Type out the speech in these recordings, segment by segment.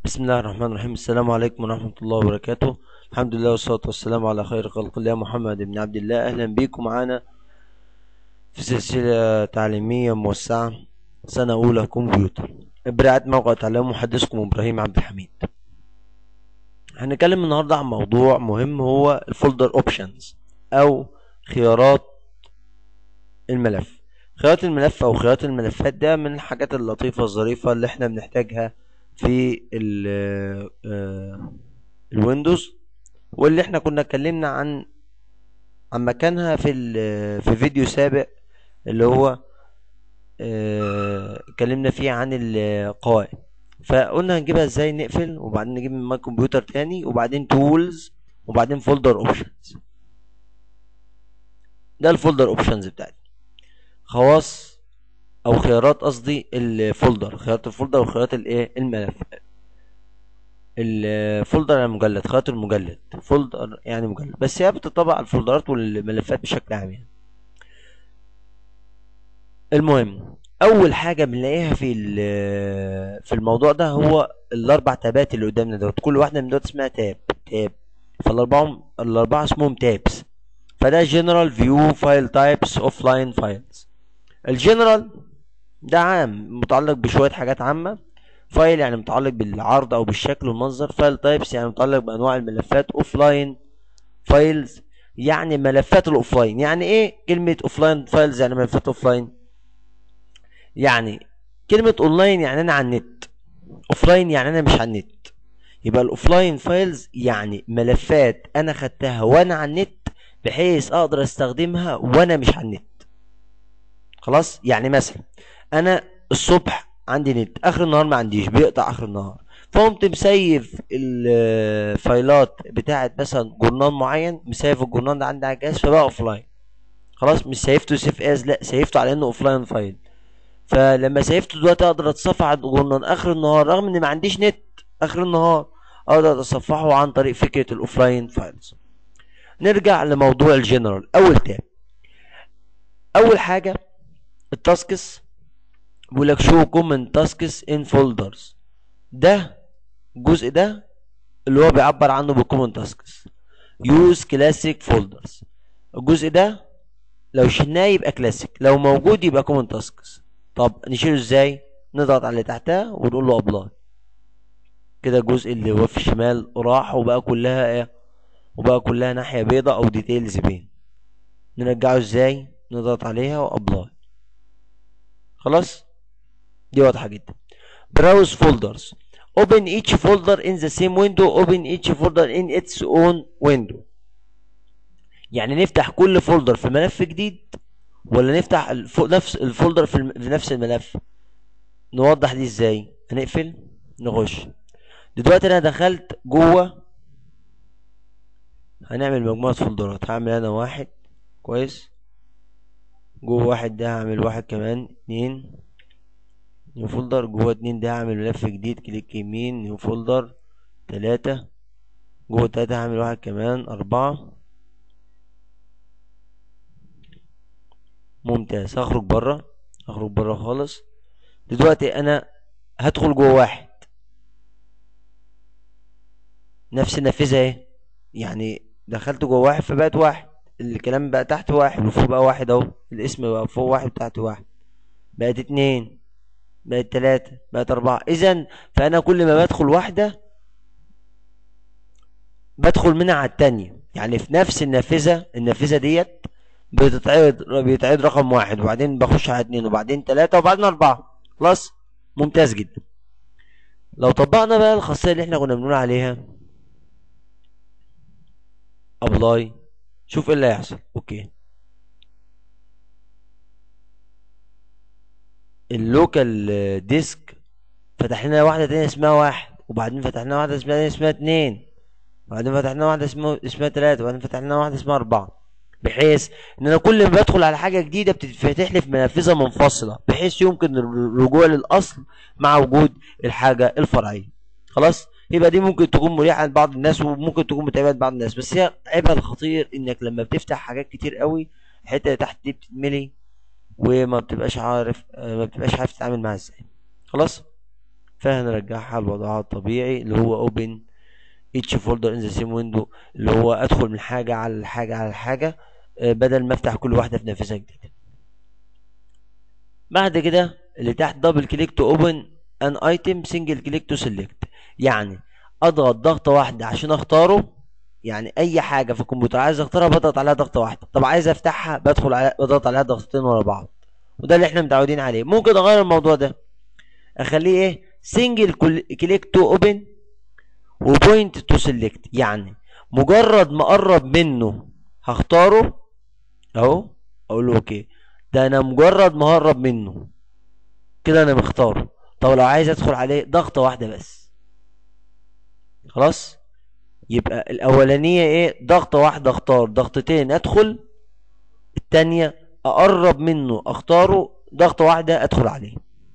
بسم الله الرحمن الرحيم السلام عليكم ورحمة الله وبركاته الحمد لله والصلاة والسلام على خير خلق الله محمد بن عبد الله أهلا بيكم معانا في سلسلة تعليمية موسعة سنة أولى كمبيوتر برعاية موقع تعليم محدثكم إبراهيم عبد الحميد هنتكلم النهاردة عن موضوع مهم هو الفولدر اوبشنز أو خيارات الملف خيارات الملف أو خيارات الملفات ده من الحاجات اللطيفة الظريفة اللي احنا بنحتاجها في ال آه، الويندوز واللي احنا كنا اتكلمنا عن عن مكانها في ال- في فيديو سابق اللي هو آه، اتكلمنا فيه عن القوائم فقلنا هنجيبها ازاي نقفل وبعدين نجيب من ماي كمبيوتر تاني وبعدين تولز وبعدين فولدر اوبشنز ده الفولدر اوبشنز بتاعتي خواص او خيارات قصدي الفولدر خيارات الفولدر وخيارات الايه الملف الفولدر يعني مجلد خيارات المجلد فولدر يعني مجلد بس هي بتطبق على الفولدرات والملفات بشكل عام يعني المهم اول حاجه بنلاقيها في ال- في الموضوع ده هو الاربع تابات اللي قدامنا دوت كل واحده من دوت اسمها تاب تاب فالاربعه الاربعه اسمهم تابس فده جنرال فيو فايل تايبس اوف لاين فايلز الجنرال ده عام متعلق بشويه حاجات عامه فايل يعني متعلق بالعرض او بالشكل والمنظر فايل تايبس يعني متعلق بانواع الملفات اوف لاين فايلز يعني ملفات الاوفلاين يعني ايه كلمه اوفلاين فايلز يعني ملفات اوفلاين يعني كلمه اونلاين يعني انا على النت اوفلاين يعني انا مش على النت يبقى الاوفلاين فايلز يعني ملفات انا خدتها وانا على النت بحيث اقدر استخدمها وانا مش على النت خلاص يعني مثلا انا الصبح عندي نت اخر النهار ما عنديش بيقطع اخر النهار فقمت مسيف الفايلات بتاعت مثلا جورنال معين مسيف الجورنال ده عندي على الجهاز فبقى اوف لاين خلاص مش سيفته سيف از لا سيفته على انه اوف لاين فايل فلما سيفته دلوقتي اقدر اتصفح على الجورنال اخر النهار رغم ان ما عنديش نت اخر النهار اقدر اتصفحه عن طريق فكره الاوف لاين فايلز نرجع لموضوع الجنرال اول تاب اول حاجه التاسكس بيقول لك شو كومن تاسكس ان فولدرز ده الجزء ده اللي هو بيعبر عنه بالكومن تاسكس يوز كلاسيك فولدرز الجزء ده لو شلناه يبقى كلاسيك لو موجود يبقى كومن تاسكس طب نشيله ازاي نضغط على اللي تحتها ونقول له ابلاي كده الجزء اللي هو في الشمال راح وبقى كلها ايه وبقى كلها ناحيه بيضة او ديتيلز بين نرجعه ازاي نضغط عليها وابلاي خلاص دي واضحه جدا براوز فولدرز open each folder in the same window open each folder in its own window يعني نفتح كل فولدر في ملف جديد ولا نفتح الف... نفس الفولدر في, الم... في نفس الملف نوضح دي ازاي هنقفل نخش دلوقتي انا دخلت جوه هنعمل مجموعة فولدرات هعمل انا واحد كويس جوه واحد ده هعمل واحد كمان اتنين نيو فولدر جوه اتنين ده هعمل ملف جديد كليك يمين نيو فولدر تلاتة جوه تلاتة هعمل واحد كمان أربعة ممتاز هخرج برا هخرج برا خالص دلوقتي أنا هدخل جوه واحد نفس النافذة اهي يعني دخلت جوه واحد فبقت واحد الكلام بقى تحت واحد وفوق بقى واحد اهو الاسم بقى فوق واحد وتحت واحد بقت اتنين بقت تلاتة بقت أربعة إذا فأنا كل ما بدخل واحدة بدخل منها على التانية يعني في نفس النافذة النافذة ديت بتتعرض بيتعرض رقم واحد وبعدين بخش على اتنين وبعدين تلاتة وبعدين أربعة خلاص ممتاز جدا لو طبقنا بقى الخاصية اللي احنا كنا بنقول عليها ابلاي شوف ايه اللي هيحصل اوكي اللوكال ديسك فتح لنا واحدة تانية اسمها واحد وبعدين فتح لنا واحدة اسمها تانية اسمها اتنين وبعدين فتح لنا واحدة اسمها اسمها تلاتة وبعدين فتح لنا واحدة اسمها أربعة بحيث إن أنا كل ما بدخل على حاجة جديدة بتتفتح لي في منافذة منفصلة بحيث يمكن الرجوع للأصل مع وجود الحاجة الفرعية خلاص يبقى دي ممكن تكون مريحة لبعض الناس وممكن تكون متعبة لبعض الناس بس هي عيبها الخطير إنك لما بتفتح حاجات كتير قوي الحتة اللي تحت دي بتتملي وما بتبقاش عارف آه، ما بتبقاش عارف تتعامل معاها ازاي خلاص فهنرجعها لوضعها الطبيعي اللي هو open each folder in the same window اللي هو ادخل من حاجة على الحاجة على الحاجة آه، بدل ما افتح كل واحدة في نفسها جديدة بعد كده اللي تحت دبل كليك تو اوبن ان ايتم سنجل كليك تو سيلكت يعني اضغط ضغطة واحدة عشان اختاره يعني اي حاجة في الكمبيوتر عايز اختارها بضغط عليها ضغطة واحدة طب عايز افتحها بدخل على بضغط عليها ضغطتين ورا بعض وده اللي احنا متعودين عليه ممكن اغير الموضوع ده اخليه ايه سنجل كليك تو اوبن وبوينت تو سيلكت يعني مجرد ما اقرب منه هختاره اهو اقول له اوكي ده انا مجرد ما هقرب منه كده انا مختاره طب لو عايز ادخل عليه ضغطة واحدة بس خلاص يبقى الاولانية ايه ضغطة واحدة اختار ضغطتين ادخل التانية اقرب منه اختاره ضغطة واحدة ادخل عليه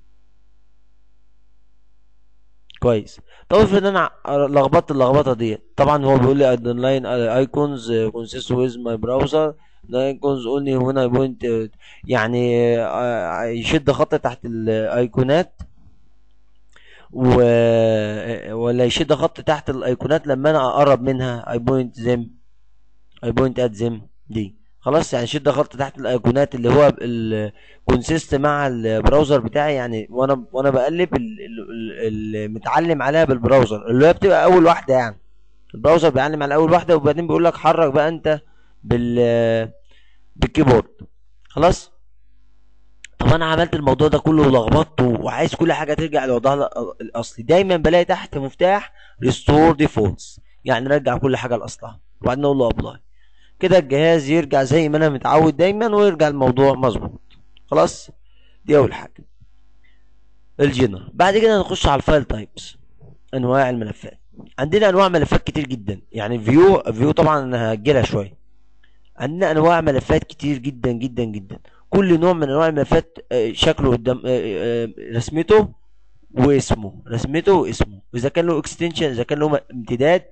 كويس طب افرض انا لخبطت اللخبطه دي طبعا هو بيقول لي الاين ايكونز كونسيست ويز ماي براوزر الايكونز اونلي هنا بوينت يعني آه، يشد خط تحت الايقونات و ولا يشد خط تحت الايقونات لما انا اقرب منها اي بوينت زم اي بوينت ات زم دي خلاص يعني شد خط تحت الايقونات اللي هو الكونسيست مع البراوزر بتاعي يعني وانا وانا بقلب المتعلم عليها بالبراوزر اللي هي بتبقى اول واحده يعني البراوزر بيعلم على اول واحده وبعدين بيقول لك حرك بقى انت بال بالكيبورد خلاص طب انا عملت الموضوع ده كله ولخبطت وعايز كل حاجه ترجع لوضعها الاصلي دايما بلاقي تحت مفتاح ريستور ديفولتس يعني رجع كل حاجه لاصلها وبعدين اقول له ابلاي كده الجهاز يرجع زي ما انا متعود دايما ويرجع الموضوع مظبوط خلاص دي اول حاجه الجنر بعد كده نخش على الفايل تايبس انواع الملفات عندنا انواع ملفات كتير جدا يعني فيو فيو طبعا انا هاجلها شويه عندنا انواع ملفات كتير جدا جدا جدا كل نوع من انواع الملفات آه، شكله قدام آه، آه، رسمته واسمه رسمته واسمه اذا كان له اكستنشن اذا كان له امتداد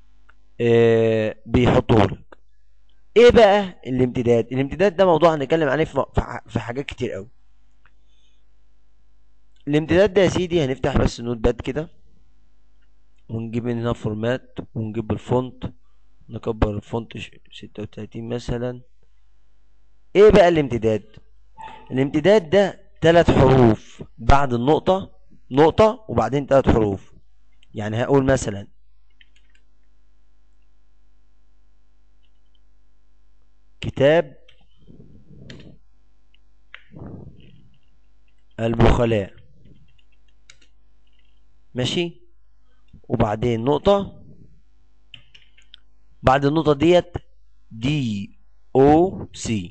بيحطوه لك ايه بقى الامتداد الامتداد ده موضوع هنتكلم عليه في حاجات كتير قوي الامتداد ده يا سيدي هنفتح بس نوت باد كده ونجيب من هنا فورمات ونجيب الفونت نكبر الفونت ستة وتلاتين مثلا ايه بقى الامتداد الامتداد ده تلات حروف بعد النقطة نقطة وبعدين تلات حروف يعني هقول مثلا كتاب البخلاء ماشي وبعدين نقطة بعد النقطة ديت دي او سي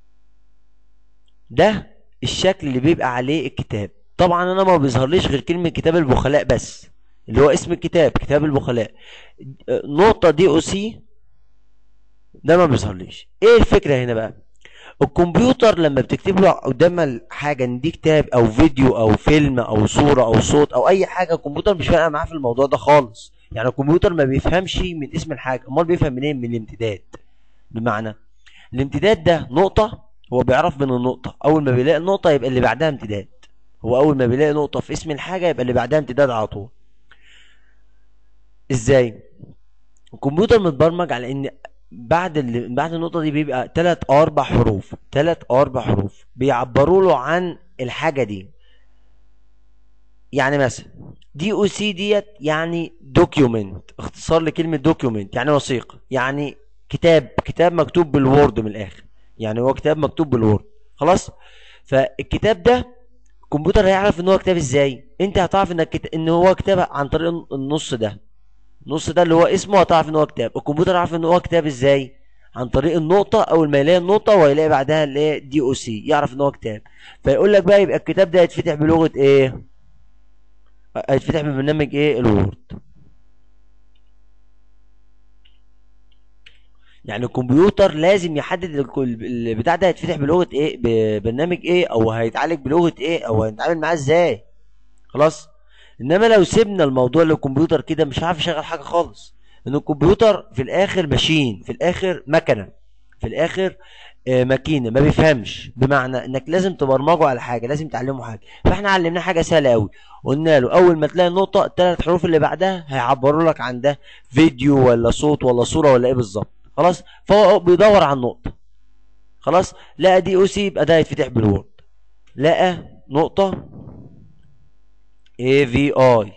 ده الشكل اللي بيبقى عليه الكتاب طبعا انا ما بيظهرليش غير كلمة كتاب البخلاء بس اللي هو اسم الكتاب كتاب البخلاء نقطة دي او سي ده ما بيظهرليش ايه الفكره هنا بقى الكمبيوتر لما بتكتب له قدام حاجه ان دي كتاب او فيديو او فيلم او صوره او صوت او اي حاجه الكمبيوتر مش فارقه معاه في الموضوع ده خالص يعني الكمبيوتر ما بيفهمش من اسم الحاجه امال بيفهم منين من الامتداد بمعنى الامتداد ده نقطه هو بيعرف من النقطه اول ما بيلاقي النقطه يبقى اللي بعدها امتداد هو اول ما بيلاقي نقطه في اسم الحاجه يبقى اللي بعدها امتداد على طول ازاي الكمبيوتر متبرمج على ان بعد ال... بعد النقطة دي بيبقى تلات أو أربع حروف تلات أو أربع حروف بيعبروا له عن الحاجة دي يعني مثلا دي او سي ديت يعني دوكيومنت اختصار لكلمة دوكيومنت يعني وثيقة يعني كتاب كتاب مكتوب بالوورد من الآخر يعني هو كتاب مكتوب بالوورد خلاص فالكتاب ده الكمبيوتر هيعرف ان هو كتاب ازاي انت هتعرف انك ان هو كتاب عن طريق النص ده النص ده اللي هو اسمه هتعرف ان هو كتاب الكمبيوتر عارف ان هو كتاب ازاي عن طريق النقطة اول ما يلاقي النقطة ويلاقي بعدها اللي هي دي او سي يعرف ان هو كتاب فيقول لك بقى يبقى الكتاب ده هيتفتح بلغة ايه هيتفتح ببرنامج ايه الوورد يعني الكمبيوتر لازم يحدد البتاع ده هيتفتح بلغة ايه ببرنامج ايه او هيتعالج بلغة ايه او هنتعامل معاه ازاي خلاص انما لو سيبنا الموضوع للكمبيوتر كده مش عارف يشغل حاجه خالص ان الكمبيوتر في الاخر ماشين في الاخر مكنه في الاخر آه، ماكينه ما بيفهمش بمعنى انك لازم تبرمجه على حاجه لازم تعلمه حاجه فاحنا علمناه حاجه سهله قوي قلنا له اول ما تلاقي نقطه الثلاث حروف اللي بعدها هيعبروا لك عن ده فيديو ولا صوت ولا صوره ولا ايه بالظبط خلاص فهو بيدور على النقطه خلاص لقى دي او سي يبقى ده هيتفتح بالوورد لقى نقطه اي في اي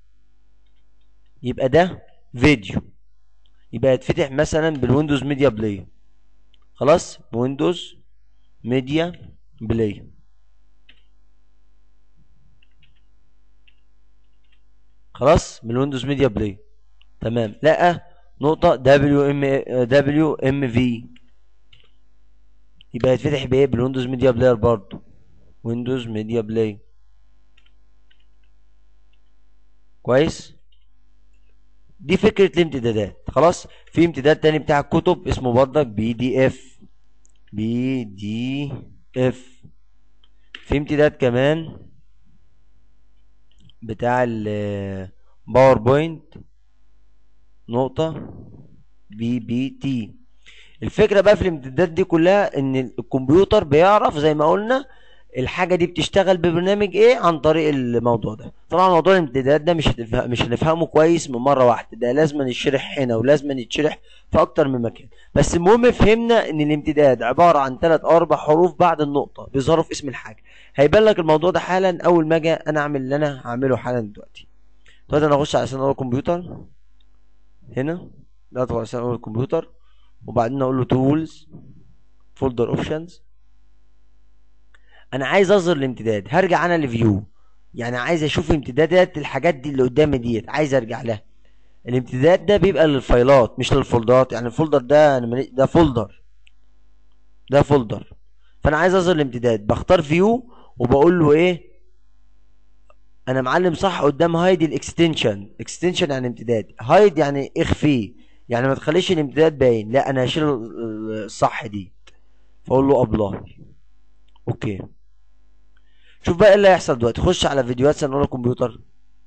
يبقى ده فيديو يبقى يتفتح مثلا بالويندوز ميديا بلاير خلاص ويندوز ميديا بلاي خلاص من ويندوز ميديا بلاي تمام لقى نقطة دبليو ام دبليو ام في يبقى يتفتح بايه بالويندوز ميديا بلاير برضه ويندوز ميديا بلاي كويس دي فكرة الامتدادات خلاص في امتداد تاني بتاع الكتب اسمه برضك بي دي اف بي دي اف في امتداد كمان بتاع الباوربوينت نقطة بي بي تي الفكرة بقى في الامتدادات دي كلها ان الكمبيوتر بيعرف زي ما قلنا الحاجة دي بتشتغل ببرنامج ايه عن طريق الموضوع ده طبعا موضوع الامتدادات ده مش هتفهم مش هنفهمه كويس من مرة واحدة ده لازم يتشرح هنا ولازم يتشرح في اكتر من مكان بس المهم فهمنا ان الامتداد عبارة عن ثلاث او اربع حروف بعد النقطة بيظهروا في اسم الحاجة هيبان لك الموضوع ده حالا اول ما اجي انا اعمل اللي انا هعمله حالا دلوقتي دلوقتي انا اخش على سنة الكمبيوتر هنا ده ادخل على سنة الكمبيوتر وبعدين اقول له تولز فولدر اوبشنز انا عايز اظهر الامتداد هرجع انا لفيو يعني عايز اشوف امتدادات الحاجات دي اللي قدامي ديت عايز ارجع لها الامتداد ده بيبقى للفايلات مش للفولدرات يعني الفولدر ده انا مالي- ده فولدر ده فولدر فانا عايز اظهر الامتداد بختار فيو وبقول له ايه انا معلم صح قدام هايد الاكستنشن اكستنشن يعني امتداد هايد يعني اخفيه يعني ما تخليش الامتداد باين لا انا هشيل ال- الصح دي فاقول له ابلاي اوكي شوف بقى ايه اللي هيحصل دلوقتي خش على فيديوهات سنة اولى كمبيوتر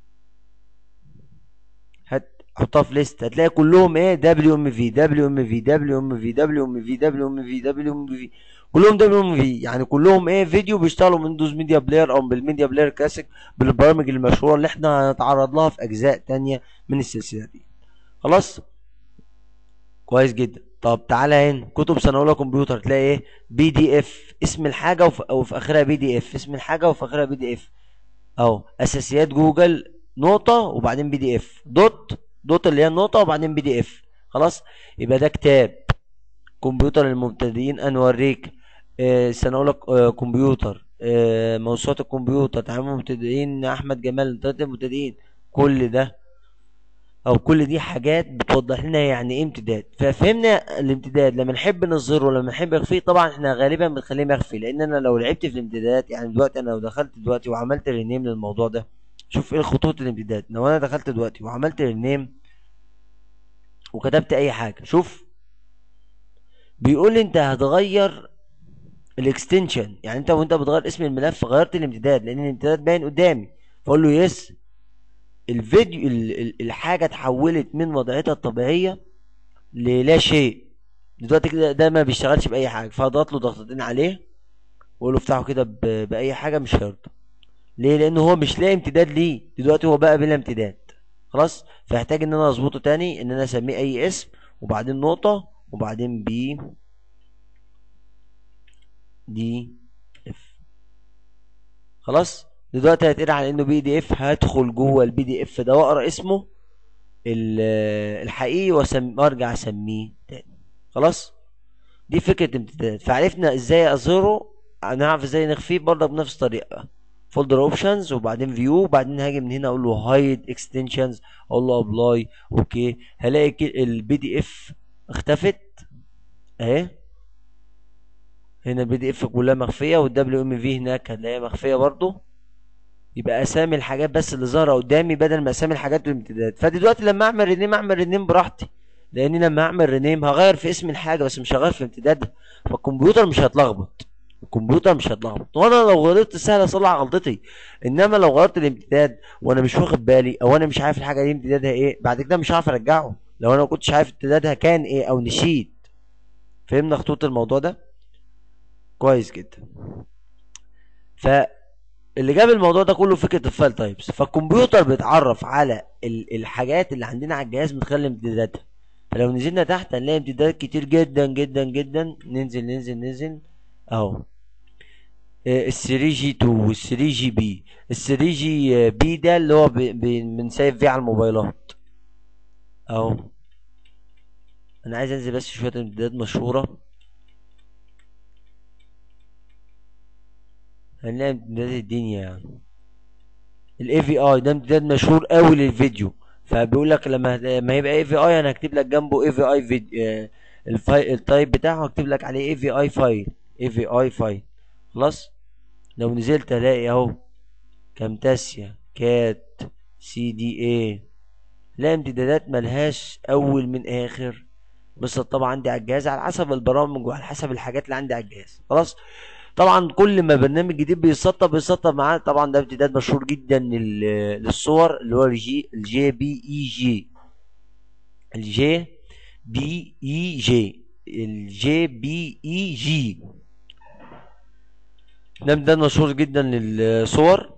هات حطها في ليست هتلاقي كلهم ايه دبليو ام في دبليو ام في دبليو ام في دبليو ام في دبليو ام في دبليو ام في كلهم دبليو ام في يعني كلهم ايه فيديو بيشتغلوا من ويندوز ميديا بلاير او بالميديا بلاير كلاسيك بالبرامج المشهوره اللي احنا هنتعرض لها في اجزاء تانية من السلسله دي خلاص كويس جدا طب تعالى هنا كتب سنه اولى كمبيوتر تلاقي ايه بي دي اف اسم الحاجه وفي, وفي اخرها بي دي اف اسم الحاجه وفي اخرها بي دي اف اهو اساسيات جوجل نقطه وبعدين بي دي اف دوت دوت اللي هي النقطه وبعدين بي دي اف خلاص يبقى ده كتاب كمبيوتر للمبتدئين انا اوريك آه، سنه اولى آه، كمبيوتر آه، موسوعه الكمبيوتر تعليم المبتدئين احمد جمال ثلاثه المبتدئين كل ده او كل دي حاجات بتوضح لنا يعني ايه امتداد ففهمنا الامتداد لما نحب نظهره لما نحب نخفيه طبعا احنا غالبا بنخليه مخفي لان انا لو لعبت في الامتدادات يعني دلوقتي انا لو دخلت دلوقتي وعملت رينيم للموضوع ده شوف ايه خطوط الامتداد لو انا دخلت دلوقتي وعملت رينيم وكتبت اي حاجه شوف بيقول لي انت هتغير الاكستنشن يعني انت وانت بتغير اسم الملف غيرت الامتداد لان الامتداد باين قدامي فاقول له يس الفيديو ال- ال- الحاجه اتحولت من وضعيتها الطبيعيه للا شيء دلوقتي كده ده ما بيشتغلش باي حاجه فاضغط له ضغطتين عليه واقول له افتحه كده ب- باي حاجه مش هيرضى ليه لان هو مش لاقي امتداد ليه دلوقتي هو بقى بلا امتداد خلاص فيحتاج ان انا اظبطه تاني ان انا اسميه اي اسم وبعدين نقطه وبعدين بي دي اف خلاص دلوقتي هيتقرا على انه بي دي اف هدخل جوه البي دي اف ده واقرا اسمه ال- الحقيقي واسم- وارجع اسميه تاني خلاص دي فكره امتداد فعرفنا ازاي اظهره هنعرف ازاي نخفيه برضه بنفس الطريقه فولدر اوبشنز وبعدين فيو وبعدين هاجي من هنا اقول له هايد اكستنشنز اقول له ابلاي اوكي هلاقي البي دي اف اختفت اهي هنا البي دي اف كلها مخفيه والدبليو ام في هناك هتلاقيها مخفيه برضو يبقى اسامي الحاجات بس اللي ظاهره قدامي بدل ما اسامي الحاجات والامتداد فدلوقتي لما اعمل رينيم اعمل رينيم براحتي لاني لما اعمل رينيم هغير في اسم الحاجه بس مش هغير في امتدادها فالكمبيوتر مش هيتلخبط الكمبيوتر مش هيتلخبط وانا لو غلطت سهل اصلح غلطتي انما لو غيرت الامتداد وانا مش واخد بالي او انا مش عارف الحاجه دي امتدادها ايه بعد كده مش هعرف ارجعه لو انا ما كنتش عارف امتدادها كان ايه او نسيت فهمنا خطوط الموضوع ده كويس جدا فاللي جاب الموضوع ده كله فكره الفايل تايبس فالكمبيوتر بيتعرف على ال- الحاجات اللي عندنا على الجهاز من خلال امتداداتها فلو نزلنا تحت هنلاقي امتدادات كتير جدا جدا جدا ننزل ننزل ننزل اهو ال 3 جي 2 وال 3 جي بي ال 3 جي بي ده اللي هو ب- ب- بنسيف فيه على الموبايلات اهو انا عايز انزل بس شويه امتدادات مشهوره هنلاقي امتدادات الدنيا يعني الاي في اي ده امتداد مشهور قوي للفيديو فبيقول لك لما لما يبقى اي في اي انا هكتب لك جنبه اي في اي فيديو الفايل التايب بتاعه هكتب لك عليه اي في اي فايل اي في اي فايل خلاص لو نزلت الاقي اهو كامتاسيا كات سي دي اي لا امتدادات ملهاش اول من اخر بس طبعا عندي على الجهاز على حسب البرامج وعلى حسب الحاجات اللي عندي على الجهاز خلاص طبعا كل ما برنامج جديد بيسطب بيسطب معاه طبعا ده امتداد مشهور جدا لل- للصور اللي هو الجي الجي بي اي جي الجي بي اي جي الجي بي اي جي ده امتداد مشهور جدا للصور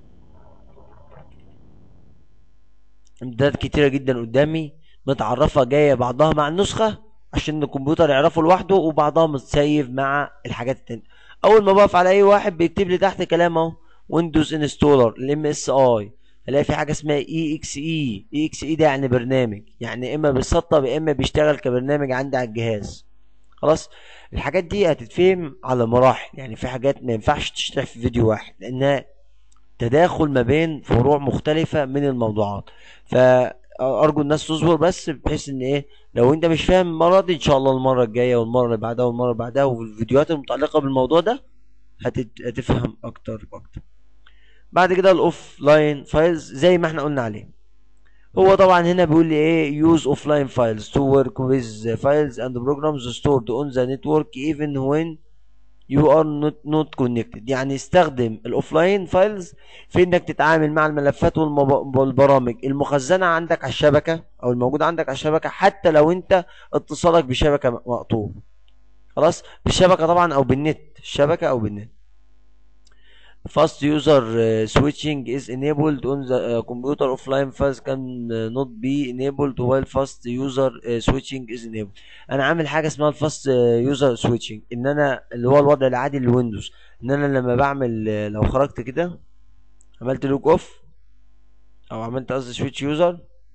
امتدادات كتيرة جدا قدامي متعرفة جاية بعضها مع النسخة عشان الكمبيوتر يعرفه لوحده وبعضها متسيف مع الحاجات التانية اول ما بقف على اي واحد بيكتب لي تحت كلام اهو ويندوز انستولر الام اس اي الاقي في حاجه اسمها اي اكس اي اي اكس اي ده يعني برنامج يعني اما بيسطب يا اما بيشتغل كبرنامج عندي على الجهاز خلاص الحاجات دي هتتفهم على مراحل يعني في حاجات ما ينفعش تشرح في فيديو واحد لانها تداخل ما بين فروع مختلفة من الموضوعات فأرجو الناس تصبر بس بحيث إن إيه لو أنت مش فاهم المرة دي إن شاء الله المرة الجاية والمرة اللي بعدها والمرة اللي بعدها والفيديوهات المتعلقة بالموضوع ده هتت... هتفهم أكتر وأكتر بعد كده الأوف لاين فايلز زي ما احنا قلنا عليه هو طبعا هنا بيقول لي ايه use offline files to work with files and programs stored on the network even when you are not not connected يعني استخدم الاوفلاين فايلز في انك تتعامل مع الملفات والمب- والبرامج المخزنه عندك على الشبكه او الموجوده عندك على الشبكه حتى لو انت اتصالك بشبكه مقطوع خلاص بالشبكه طبعا او بالنت الشبكه او بالنت fast user uh, switching is enabled on the uh, computer offline files can uh, not be enabled while fast user uh, switching is enabled انا عامل حاجه اسمها الفاست يوزر سويتشنج ان انا اللي هو الوضع العادي للويندوز ان انا لما بعمل آه، لو خرجت كده عملت لوك اوف او عملت قصدي سويتش يوزر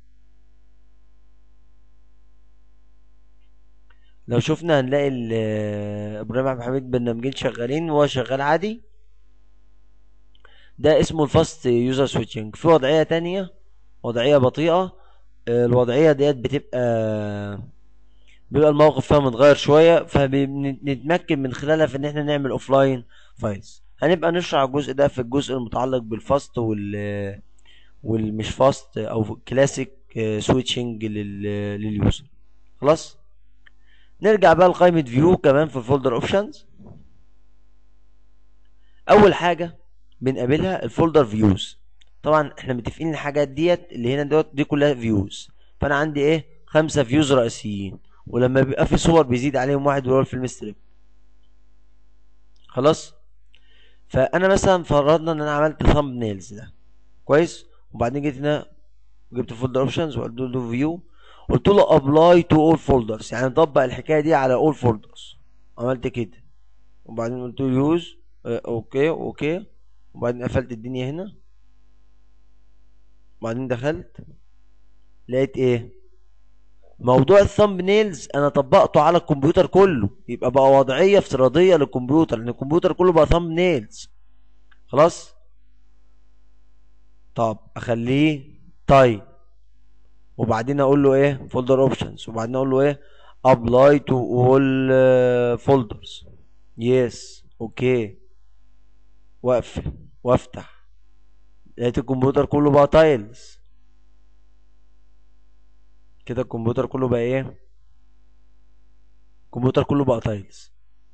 لو شفنا هنلاقي ال- آه، ابراهيم عبد الحميد برنامجين شغالين وهو شغال عادي ده اسمه الفاست يوزر سويتشنج في وضعيه تانية وضعيه بطيئه آه، الوضعيه ديت بتبقى بيبقى الموقف فيها متغير شويه فبنتمكن من خلالها في ان احنا نعمل اوفلاين فايلز هنبقى نشرح الجزء ده في الجزء المتعلق بالفاست وال والمش فاست او كلاسيك سويتشنج لليوزر خلاص نرجع بقى لقائمه فيو كمان في الفولدر اوبشنز اول حاجه بنقابلها الفولدر فيوز طبعا احنا متفقين الحاجات ديت اللي هنا دوت دي كلها فيوز فانا عندي ايه خمسة فيوز رئيسيين ولما بيبقى في صور بيزيد عليهم واحد وهو الفيلم ستريب خلاص فانا مثلا فرضنا ان انا عملت ثامب نيلز ده كويس وبعدين جيت هنا جبت فولدر اوبشنز وقلت له فيو قلت له ابلاي تو اول فولدرز يعني طبق الحكايه دي على اول فولدرز عملت كده وبعدين قلت له يوز اوكي اوكي وبعدين قفلت الدنيا هنا وبعدين دخلت لقيت ايه موضوع الثامب نيلز انا طبقته على الكمبيوتر كله يبقى بقى وضعيه افتراضيه للكمبيوتر لان الكمبيوتر كله بقى ثامب نيلز خلاص طب اخليه تايب وبعدين اقول له ايه فولدر اوبشنز وبعدين اقول له ايه ابلاي تو اول فولدرز يس اوكي واقفل وافتح لقيت الكمبيوتر كله بقى تايلز كده الكمبيوتر كله بقى ايه الكمبيوتر كله بقى تايلز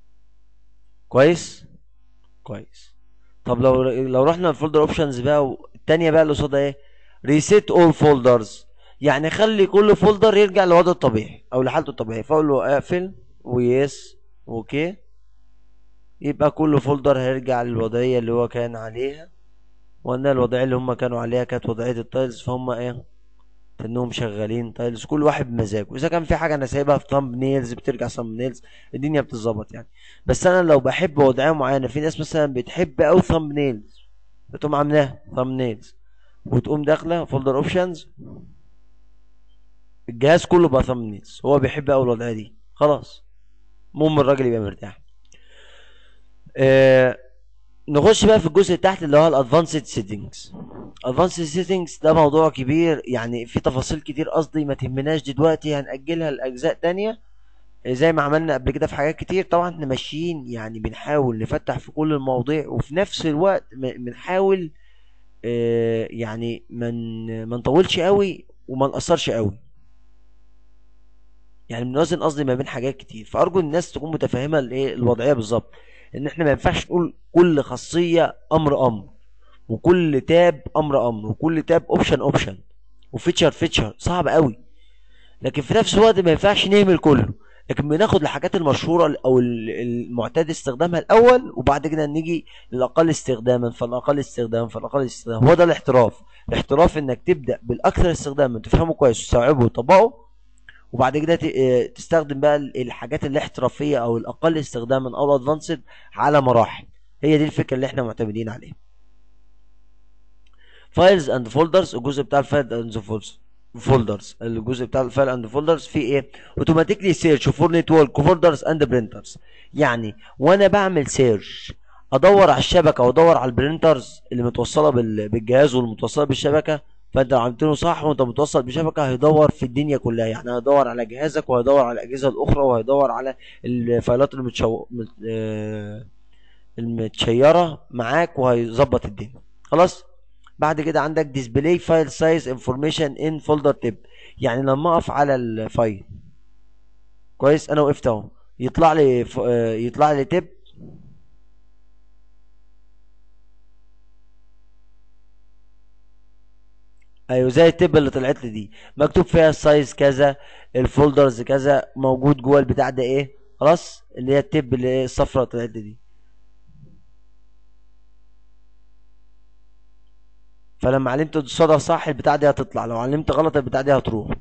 كويس كويس طب لو لو رحنا الفولدر اوبشنز بقى التانية بقى اللي قصادها ايه ريسيت اول فولدرز يعني خلي كل فولدر يرجع لوضعه الطبيعي او لحالته الطبيعيه فاقول له اقفل ويس اوكي يبقى كل فولدر هيرجع للوضعية اللي هو كان عليها وان الوضعية اللي هم كانوا عليها كانت وضعية التايلز فهم ايه انهم شغالين تايلز كل واحد بمزاجه اذا كان في حاجه انا سايبها في ثامب نيلز بترجع ثامب نيلز الدنيا بتظبط يعني بس انا لو بحب وضعيه معينه في ناس مثلا بتحب قوي ثامب نيلز بتقوم عاملاها ثامب نيلز وتقوم داخله فولدر اوبشنز الجهاز كله بقى ثامب نيلز هو بيحب قوي الوضعيه دي خلاص المهم الراجل يبقى مرتاح آه نخش بقى في الجزء تحت اللي هو الادفانسد سيتنجز ادفانسد سيتنجز ده موضوع كبير يعني في تفاصيل كتير قصدي ما تهمناش دلوقتي هنأجلها لأجزاء تانية زي ما عملنا قبل كده في حاجات كتير طبعا احنا ماشيين يعني بنحاول نفتح في كل المواضيع وفي نفس الوقت بنحاول اه يعني من ما نطولش قوي وما نقصرش قوي يعني بنوازن قصدي ما بين حاجات كتير فارجو الناس تكون متفهمه الايه الوضعيه بالظبط ان احنا ما ينفعش نقول كل خاصيه امر امر وكل تاب امر امر وكل تاب اوبشن اوبشن وفيتشر فيتشر صعب قوي لكن في نفس الوقت ما ينفعش نهمل كله لكن بناخد الحاجات المشهوره او المعتاد استخدامها الاول وبعد كده نيجي للاقل استخداما فالاقل استخداما فالاقل استخداما هو ده الاحتراف الاحتراف انك تبدا بالاكثر استخداما تفهمه كويس وتستوعبه وتطبقه وبعد كده تستخدم بقى الحاجات الاحترافيه او الاقل استخداما او الادفانسد على مراحل هي دي الفكره اللي احنا معتمدين عليها فايلز اند فولدرز الجزء بتاع الفايل اند فولدرز الجزء بتاع الفايل اند فولدرز فيه ايه اوتوماتيكلي سيرش فور نتورك فولدرز اند برينترز يعني وانا بعمل سيرش ادور على الشبكه وادور على البرينترز اللي متوصله بالجهاز والمتوصله بالشبكه فانت لو عملت له صح وانت متوصل بشبكه هيدور في الدنيا كلها يعني هيدور على جهازك وهيدور على الاجهزه الاخرى وهيدور على الفايلات المتشو... المتشيره معاك وهيظبط الدنيا خلاص بعد كده عندك ديسبلاي فايل سايز انفورميشن ان فولدر تيب يعني لما اقف على الفايل كويس انا وقفت اهو يطلع لي ف... يطلع لي تيب ايوه زي التب اللي طلعت لي دي مكتوب فيها السايز كذا الفولدرز كذا موجود جوه البتاع ده ايه خلاص اللي هي التب اللي هي الصفراء طلعت لي دي فلما علمت الصدى صح البتاع دي هتطلع لو علمت غلط البتاع دي هتروح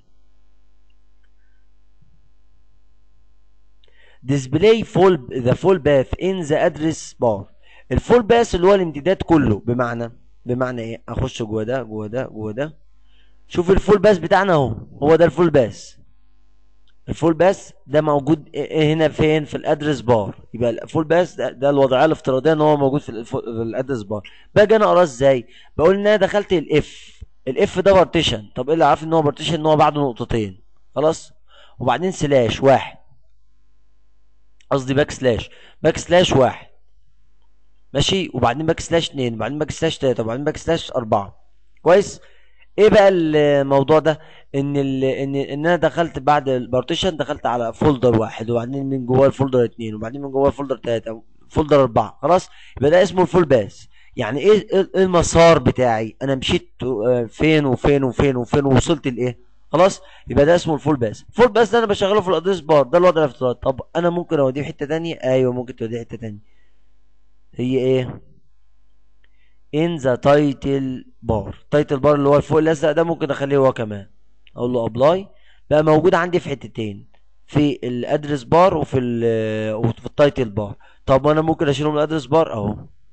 display full the full path in the address bar الفول باث اللي هو الامتداد كله بمعنى بمعنى ايه اخش جوه ده جوه ده جوه ده شوف الفول باس بتاعنا اهو هو ده الفول باس الفول باس ده موجود هنا فين في الادرس بار يبقى الفول باس ده, ده الوضعيه الافتراضيه ان هو موجود في, في الادرس بار باجي انا اقراه ازاي بقول ان انا دخلت الاف الاف ده بارتيشن طب ايه اللي عارف ان هو بارتيشن ان هو بعده نقطتين خلاص وبعدين سلاش واحد قصدي باك سلاش باك سلاش واحد ماشي وبعدين باك سلاش 2 وبعدين باك سلاش 3 وبعدين باك سلاش 4 كويس ايه بقى الموضوع ده ان ال ان ان انا دخلت بعد البارتيشن دخلت على فولدر واحد وبعدين من جواه الفولدر 2 وبعدين من جواه الفولدر 3 فولدر 4 خلاص يبقى ده اسمه الفول باس يعني ايه ايه المسار بتاعي انا مشيت فين وفين وفين وفين ووصلت لايه خلاص يبقى ده اسمه الفول باس الفول باس ده انا بشغله في الادريس بار ده الوضع الافتراضي طب انا ممكن اوديه في حته ثانيه ايوه ممكن توديه حته ثانيه هي ايه in the title bar title bar اللي هو الفوق الازرق ده ممكن اخليه هو كمان اقول له ابلاي بقى موجود عندي في حتتين في الادرس بار وفي ال وفي التايتل بار طب انا ممكن اشيله من الادرس بار اهو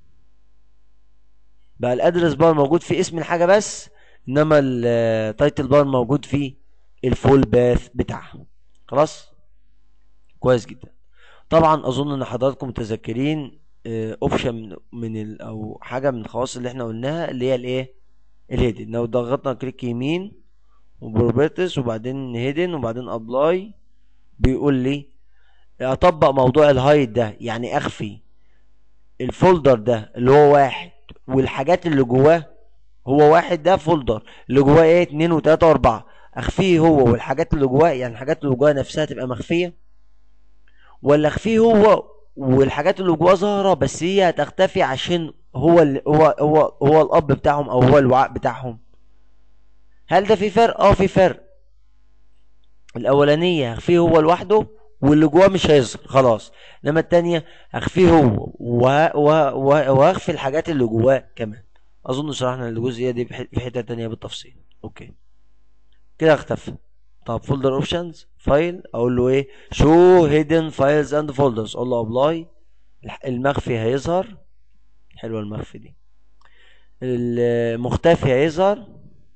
بقى الادرس بار موجود في اسم الحاجه بس انما التايتل بار موجود فيه الفول باث بتاعها خلاص كويس جدا طبعا اظن ان حضراتكم متذكرين اوبشن من ال او حاجه من الخواص اللي احنا قلناها اللي هي الايه الهيدن لو ضغطنا كليك يمين وبروبرتس وبعدين هيدن وبعدين ابلاي بيقول لي اطبق موضوع الهايد ده يعني اخفي الفولدر ده اللي هو واحد والحاجات اللي جواه هو واحد ده فولدر اللي جواه ايه اتنين وتلاته واربعه اخفيه هو والحاجات اللي جواه يعني الحاجات اللي جواه نفسها تبقى مخفيه ولا اخفيه هو والحاجات اللي جواه ظاهره بس هي هتختفي عشان هو ال... هو هو هو الاب بتاعهم او هو الوعاء بتاعهم هل ده في فرق اه في فرق الاولانيه هخفيه هو لوحده واللي جواه مش هيظهر خلاص انما التانية هخفيه هو وهخفي الحاجات اللي جواه كمان اظن شرحنا الجزئيه دي في حته تانية بالتفصيل اوكي كده اختفى طب فولدر اوبشنز فايل اقول له ايه شو هيدن فايلز اند فولدرز اقول له ابلاي المخفي هيظهر حلوه المخفي دي المختفي هيظهر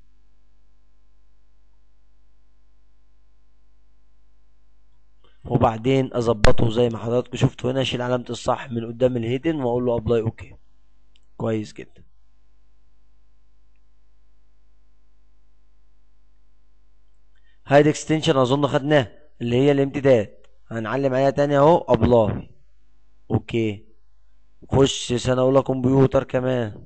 وبعدين اظبطه زي ما حضراتكم شفتوا هنا اشيل علامه الصح من قدام الهيدن واقول له ابلاي اوكي كويس جدا هايد اكستنشن اظن خدناه اللي هي الامتداد هنعلم عليها تاني اهو ابلاي اوكي خش سنة اولى كمبيوتر كمان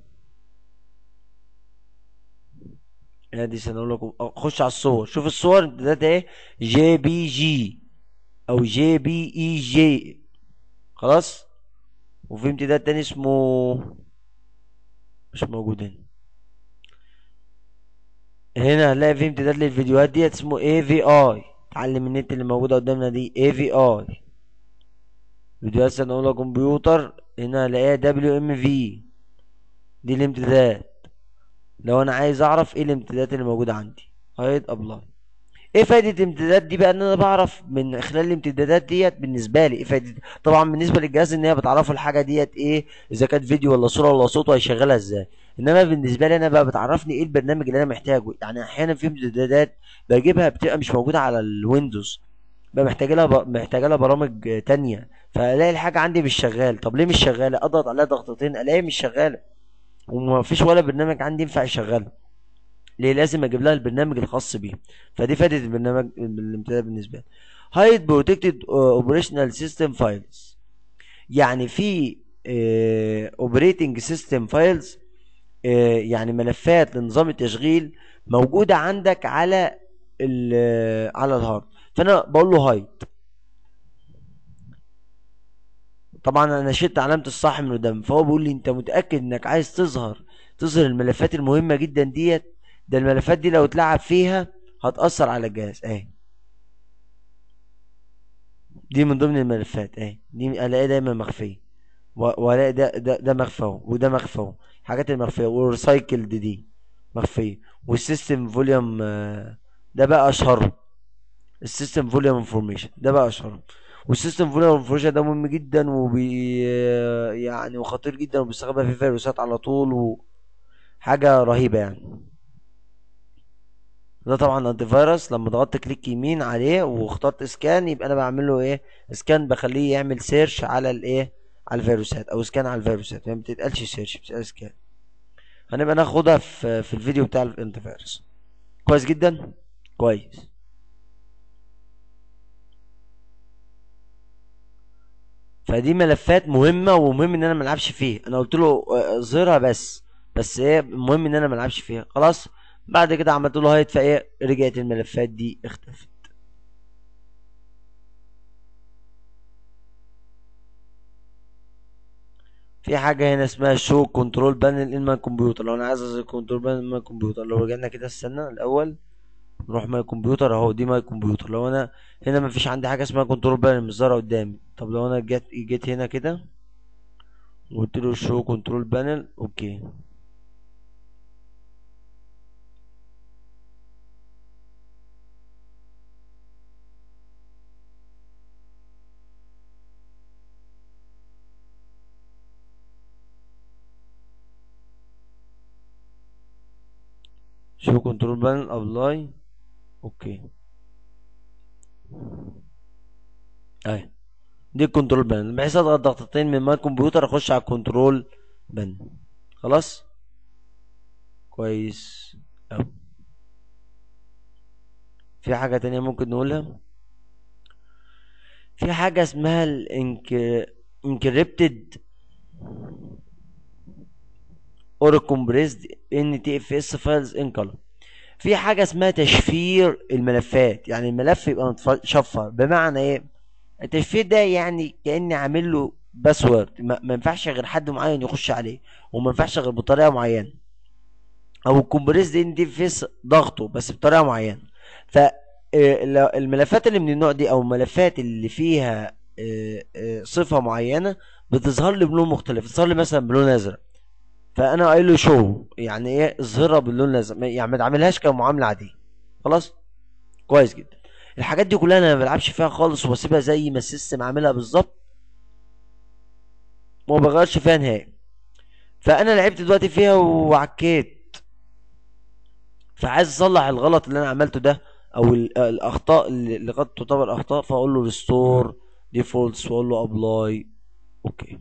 ادي سنة اولى خش على الصور شوف الصور امتداد ايه جي بي جي او جي بي اي جي خلاص وفي امتداد تاني اسمه مش موجود هنا هنا هنلاقي في امتداد للفيديوهات ديت اسمه اي في اي اتعلم النت اللي موجوده قدامنا دي اي في اي فيديوهات سنة أولى كمبيوتر هنا هلاقيها دبليو ام في دي الامتداد لو انا عايز اعرف ايه الامتدادات اللي موجوده عندي هايد ابلاي ايه فايده الامتدادات دي بقى ان انا بعرف من خلال الامتدادات ديت بالنسبه لي ايه فايده طبعا بالنسبه للجهاز ان هي بتعرفه الحاجه ديت ايه اذا كانت فيديو ولا صوره ولا صوت وهيشغلها ازاي انما بالنسبه لي انا بقى بتعرفني ايه البرنامج اللي انا محتاجه يعني احيانا في امتدادات بجيبها بتبقى مش موجوده على الويندوز بقى محتاج لها ب... محتاجه لها برامج تانية فالاقي الحاجه عندي مش شغال طب ليه مش شغاله اضغط عليها ضغطتين الاقي مش شغاله ومفيش ولا برنامج عندي ينفع يشغلها ليه لازم اجيب لها البرنامج الخاص بيه فدي فائده البرنامج الامتداد بالنسبه لي هايد بروتكتد اوبريشنال سيستم فايلز يعني في اوبريتنج سيستم فايلز يعني ملفات لنظام التشغيل موجوده عندك على ال على الهارد فانا بقول له هايد طبعا انا شلت علامه الصح من قدام فهو بيقول لي انت متاكد انك عايز تظهر تظهر الملفات المهمه جدا ديت ده الملفات دي لو اتلعب فيها هتأثر على الجهاز اهي دي من ضمن الملفات اهي دي الاقيها دايما مخفيه والاقي ده ده ده مخفى وده مخفى الحاجات المخفيه والريسايكلد دي مخفيه والسيستم فوليوم ده بقى اشهرهم السيستم فوليوم انفورميشن ده بقى اشهرهم والسيستم فوليوم انفورميشن ده مهم جدا وبي يعني وخطير جدا وبيستخدم في فيروسات على طول وحاجه رهيبه يعني ده طبعا انتي فيروس لما ضغطت كليك يمين عليه واخترت اسكان يبقى انا بعمل له ايه اسكان بخليه يعمل سيرش على الايه على الفيروسات او اسكان على الفيروسات يعني ما بتتقالش سيرش بتتقال اسكان هنبقى ناخدها في في الفيديو بتاع الانتي فيروس كويس جدا كويس فدي ملفات مهمه ومهم ان انا ما العبش فيها انا قلت له اظهرها بس بس ايه مهم ان انا ما العبش فيها خلاص بعد كده عملت له هايد فايه رجعت الملفات دي اختفت في حاجة هنا اسمها شو كنترول بانل ان ماي كمبيوتر لو انا عايز اظهر كنترول بانل ان ماي كمبيوتر لو رجعنا كده استنى الاول نروح ماي كمبيوتر اهو دي ماي كمبيوتر لو انا هنا مفيش عندي حاجة اسمها كنترول بانل مش ظاهرة قدامي طب لو انا جيت جيت هنا كده وقلت له شو كنترول بانل اوكي شو كنترول بانل ابلاي اوكي اهي دي الكنترول بانل بحيث اضغط ضغطتين من ماي كمبيوتر اخش على الكنترول بانل خلاص كويس أوي. في حاجة تانية ممكن نقولها في حاجة اسمها الانكريبتد اور كومبريسد ان تي اف اس فايلز ان كلر في حاجه اسمها تشفير الملفات يعني الملف يبقى متشفر بمعنى ايه التشفير ده يعني كاني عامل له باسورد ما ينفعش غير حد معين يخش عليه وما ينفعش غير بطريقه معينه او الكومبريسد ان تي اف اس ضغطه بس بطريقه معينه ف آه، لو- الملفات اللي من النوع دي او الملفات اللي فيها آه، آه، صفة معينة بتظهر لي بلون مختلف تظهر لي مثلا بلون ازرق فانا قايل له شو يعني ايه اظهرها باللون الازرق ما- يعني ما تعملهاش كمعاملة عادية خلاص كويس جدا الحاجات دي كلها انا ما بلعبش فيها خالص وبسيبها زي ما السيستم عاملها بالظبط وما بغيرش فيها نهائي فانا لعبت دلوقتي فيها وعكيت فعايز اصلح الغلط اللي انا عملته ده او ال- الاخطاء اللي اللي قد تعتبر اخطاء فاقول له ريستور ديفولتس واقول له ابلاي اوكي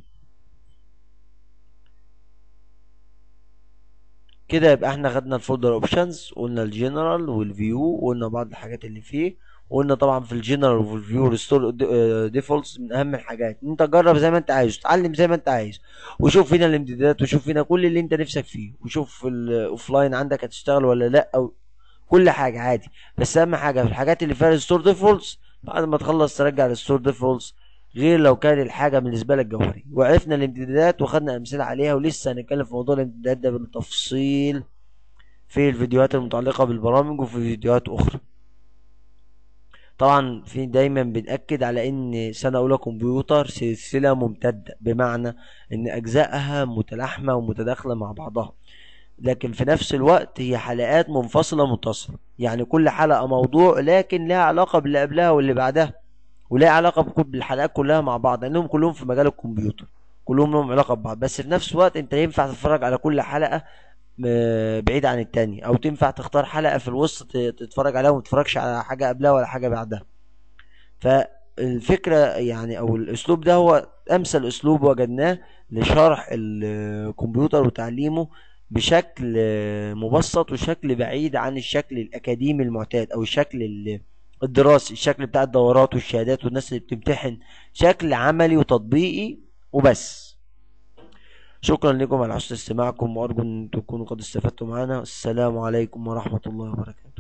كده يبقى احنا خدنا الفولدر اوبشنز قلنا الجنرال والفيو وقلنا بعض الحاجات اللي فيه وقلنا طبعا في الجنرال وفي الفيو ريستور ديفولتس من اهم الحاجات ان انت تجرب زي ما انت عايز تتعلم زي ما انت عايز وشوف فينا الامتدادات وشوف فينا كل اللي انت نفسك فيه وشوف الاوفلاين عندك هتشتغل ولا لا او كل حاجه عادي بس اهم حاجه في الحاجات اللي فيها ريستور ديفولتس بعد ما تخلص ترجع ريستور ديفولتس غير لو كان الحاجه بالنسبه لك جوهري وعرفنا الامتدادات وخدنا امثله عليها ولسه هنتكلم في موضوع الامتدادات ده بالتفصيل في الفيديوهات المتعلقه بالبرامج وفي فيديوهات اخرى طبعا في دايما بنأكد على ان سنة اولى كمبيوتر سلسلة ممتدة بمعنى ان اجزائها متلاحمة ومتداخلة مع بعضها لكن في نفس الوقت هي حلقات منفصلة متصلة يعني كل حلقة موضوع لكن لها علاقة باللي قبلها واللي بعدها ولها علاقة بكل بالحلقات كلها مع بعض لانهم كلهم في مجال الكمبيوتر كلهم لهم علاقة ببعض بس في نفس الوقت انت ينفع تتفرج على كل حلقة م- بعيد عن التانية او تنفع تختار حلقة في الوسط ت- تتفرج عليها وما تتفرجش على حاجة قبلها ولا حاجة بعدها فالفكرة يعني او الاسلوب ده هو امثل اسلوب وجدناه لشرح الكمبيوتر وتعليمه بشكل مبسط وشكل بعيد عن الشكل الاكاديمي المعتاد او الشكل ال- الدراسي الشكل بتاع الدورات والشهادات والناس اللي بتمتحن شكل عملي وتطبيقي وبس شكرا لكم على حسن استماعكم وارجو ان تكونوا قد استفدتم معنا السلام عليكم ورحمة الله وبركاته